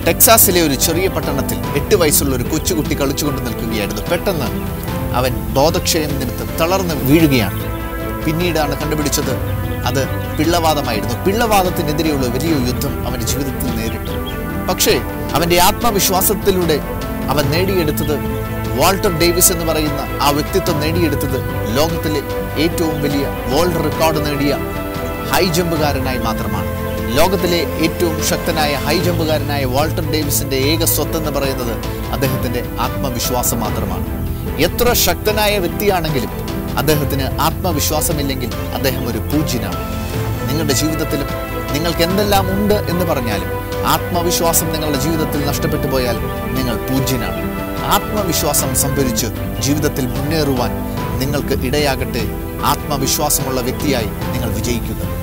ടെക്സാസിലെ ഒരു ചെറിയ പട്ടണത്തിൽ എട്ട് വയസ്സുള്ള ഒരു കൊച്ചുകുട്ടി കളിച്ചുകൊണ്ട് നിൽക്കുകയായിരുന്നു പെട്ടെന്ന് അവൻ ബോധക്ഷയം നിമിത്തം തളർന്ന് വീഴുകയാണ് പിന്നീടാണ് കണ്ടുപിടിച്ചത് അത് പിള്ളവാദമായിരുന്നു പിള്ളവാദത്തിനെതിരെയുള്ള വലിയ യുദ്ധം അവൻ്റെ ജീവിതത്തിൽ നേരിട്ടു പക്ഷേ അവൻ്റെ ആത്മവിശ്വാസത്തിലൂടെ അവൻ നേടിയെടുത്തത് വാൾട്ടർ ഡേവിസ് എന്ന് പറയുന്ന ആ വ്യക്തിത്വം നേടിയെടുത്തത് ലോകത്തിലെ ഏറ്റവും വലിയ വേൾഡ് റെക്കോർഡ് നേടിയ ഹൈ ജമ്പുകാരനായി മാത്രമാണ് ലോകത്തിലെ ഏറ്റവും ശക്തനായ ഹൈ ജമ്പുകാരനായ വാൾട്ടർ ഡേവിസിന്റെ ഏക സ്വത്ത് എന്ന് പറയുന്നത് അദ്ദേഹത്തിന്റെ ആത്മവിശ്വാസം മാത്രമാണ് എത്ര ശക്തനായ വ്യക്തിയാണെങ്കിലും അദ്ദേഹത്തിന് ആത്മവിശ്വാസമില്ലെങ്കിൽ അദ്ദേഹം ഒരു പൂജ്യനാണ് നിങ്ങളുടെ ജീവിതത്തിലും നിങ്ങൾക്ക് എന്തെല്ലാം ഉണ്ട് എന്ന് പറഞ്ഞാലും ആത്മവിശ്വാസം നിങ്ങളുടെ ജീവിതത്തിൽ നഷ്ടപ്പെട്ടു പോയാൽ നിങ്ങൾ പൂജ്യനാണ് ആത്മവിശ്വാസം സംഭരിച്ച് ജീവിതത്തിൽ മുന്നേറുവാൻ നിങ്ങൾക്ക് ഇടയാകട്ടെ ആത്മവിശ്വാസമുള്ള വ്യക്തിയായി നിങ്ങൾ വിജയിക്കുക